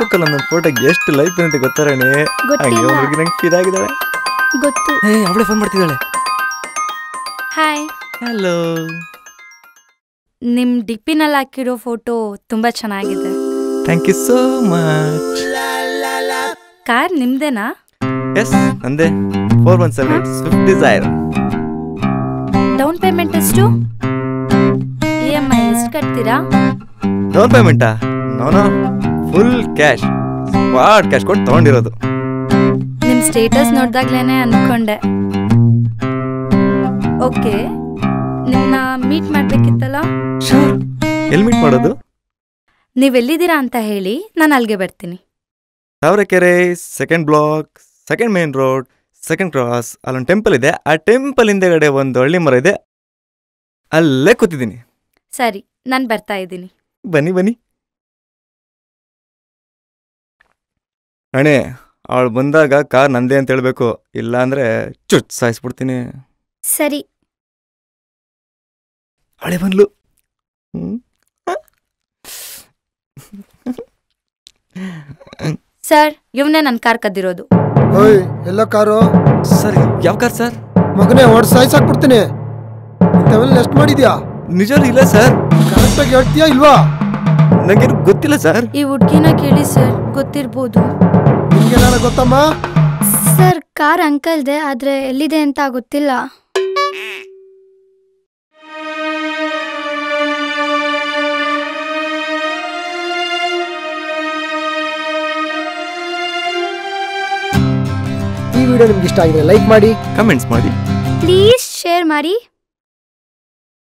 Facebook ಅಲ್ಲಿ ನನ್ನ ಫೋಟೋಗೆ ಎಷ್ಟು ಲೈಕ್ ಬಂದಿದೆ ಗೊತ್ತಾ ರಾಣಿ ಹಂಗೆ ಗೊತ್ತಿಲ್ಲ ಹುಡುಗಿ ನಂಗೆ ಫಿದಾಗಿದ್ದಾಳೆ ಗೊತ್ತು ಏ ಅವಳೇ ಫೋನ್ ಮಾಡ್ತಿದ್ದಾಳೆ ಹಾಯ್ ಹಲೋ ನಿಮ್ ಡಿಪಿನಲ್ಲಿ ಹಾಕಿರೋ ಫೋಟೋ ತುಂಬಾ ಚೆನ್ನಾಗಿದೆ thank you so much car ನಿಮ್ದೇನಾ ಎಸ್ ನಂದೆ four one seven swift dzire down payment ಎಷ್ಟು ಇ ಎಮ್ ಐ ಎಷ್ಟು ಕಟ್ತೀರಾ ಡೌನ್ ಪೇಮೆಂಟಾ no full cash spot cash ಕೊಟ್ಟು ತೊಗೊಂಡಿರೋದು ನಿಮ್ ಸ್ಟೇಟಸ್ ನೋಡ್ದಾಗ್ಲೇನೆ ಅನ್ಕೊಂಡೆ ಓಕೆ ನಿಮ್ನ ಮೀಟ್ ಮಾಡ್ಬೇಕಿತ್ತಲ್ಲ ಶೋರ್ ಎಲ್ಲಿ ಮೀಟ್ ಮಾಡೋದು ನೀವೆಲ್ಲಿದ್ದೀರಾ ಅಂತ ಹೇಳಿ ನಾನು ಅಲ್ಲಿಗೆ ಬರ್ತೀನಿ Tavarekere second block second main road second cross ಅಲ್ಲೊಂದು ಟೆಂಪಲ್ ಇದೆ ಆ ಟೆಂಪಲ್ ಹಿಂದೆಗಡೆ ಒಂದು ಹಳ್ಳಿ ಮರ ಇದೆ ಅಲ್ಲೇ ಕೂತಿದ್ದೀನಿ ಸರಿ ನಾನು ಬರ್ತಾ ಇದ್ದೀನಿ ಬನ್ನಿ ಬನ್ನಿ ಅಣೆ ಅವಳು ಬಂದಾಗ ಕಾರ್ ನಂದೇ ಅಂತ ಹೇಳ್ಬೇಕು ಇಲ್ಲ ಅಂದ್ರೆ ಚುಟ್ ಸಾಯಿಸ್ಬಿಡ್ತೀನಿ ಸರಿ ಅವಳೆ ಬಂದ್ಲು ಹ್ಮ್. ಸರ್ ಇವನೇ ನನ್ನ ಕಾರ್ ಕದ್ದಿರೋದು ಓಯ್ ಎಲ್ಲ ಕಾರು ಸರ್ ಯಾವ ಕಾರ್ ಸರ್ ಮಗನೇ ಹೊಡ್ ಸಾಯ್ಸಾಕ್ಬಿಡ್ತೀನಿ ಇಂಥವೆಲ್ಲ ಎಷ್ಟು ಮಾಡಿದ್ಯಾ ನಿಜವೂ ಇಲ್ಲ ಸರ್ ಕರೆಕ್ಟಾಗಿ ಹೇಳ್ತೀಯಾ ಇಲ್ವಾ ನಂಗೇನು ಗೊತ್ತಿಲ್ಲ ಸರ್ ಈ ಹುಡ್ಗಿನ ಕೇಳಿ ಸರ್ ಗೊತ್ತಿರ್ಬೋದು ನಿಮ್ಗೇನಾರ ಗೊತ್ತಮ್ಮ ಸರ್ ಕಾರ್ ಅಂಕಲ್ದೆ ಆದ್ರೆ ಎಲ್ಲಿದೆ ಅಂತ ಗೊತ್ತಿಲ್ಲ ಈ ವಿಡಿಯೋ ನಿಮ್ಗೆ ಇಷ್ಟ ಆಗಿದ್ರೆ ಲೈಕ್ ಮಾಡಿ ಕಮೆಂಟ್ಸ್ ಮಾಡಿ ಪ್ಲೀಸ್ ಶೇರ್ ಮಾಡಿ